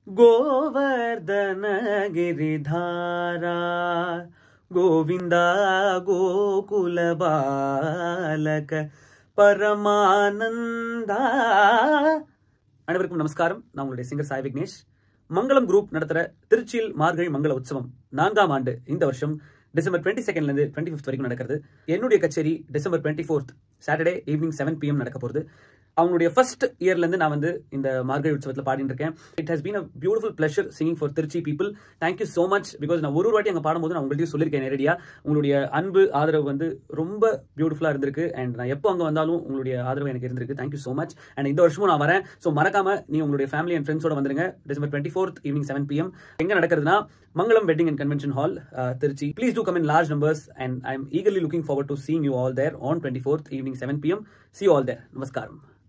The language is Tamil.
ಗೋವರ್ಧನ ಗಿರಿಧಾರ ಗೋವಿಂದ ಗೋಕುಲ ಬಾಲಕ பரமானந்தா அனைவருக்கும் நமஸ்காரம் நான் உங்களுடைய சிங்கர் சாய் விக்னேஷ் மங்களம் குரூப் நடத்துற திருச்சியில் மார்கழி மங்கள உற்சவம் நான்காம் ஆண்டு இந்த வருஷம் டிசம்பர் டுவெண்ட்டி செகண்ட்லேருந்து டுவெண்ட்டி ஃபிஃப்த் வரைக்கும் நடக்கிறது என்னுடைய கச்சேரி December twenty fourth Saturday evening seven PM நடக்க போகுது அவங்களுடைய ஃபர்ஸ்ட் இயர்லேருந்து நான் வந்து இந்த மார்கழி உற்சவத்தில் பாடிட்டு இருக்கேன் it has been a beautiful pleasure singing for Trichy people thank you so much because நான் ஒரு ஒரு வாட்டி அங்கே பாடும்போது நான் உங்கள்கிட்ட சொல்லியிருக்கேன் நேரடியாக உங்களுடைய அன்பு ஆதரவு வந்து ரொம்ப பியூட்டிஃபுல்லாக இருந்திருக்கு அண்ட் நான் எப்போ அங்கே வந்தாலும் உங்களுடைய ஆதரவு எனக்கு இருந்திருக்கு தேங்க்யூ ஸோ மச் அண்ட் இந்த வருஷமும் நான் வரேன் ஸோ மறக்காம நீ உங்களுடைய ஃபேமிலி அண்ட் ஃப்ரெண்ட்ஸோட வந்துருங்க December twenty fourth evening seven PM எங்கே நடக்கிறதுனா Mangalam wedding and convention hall Trichy please do come in large numbers and I am eagerly looking forward to seeing you all there on 24th evening 7 pm see you all there நமஸ்காரம்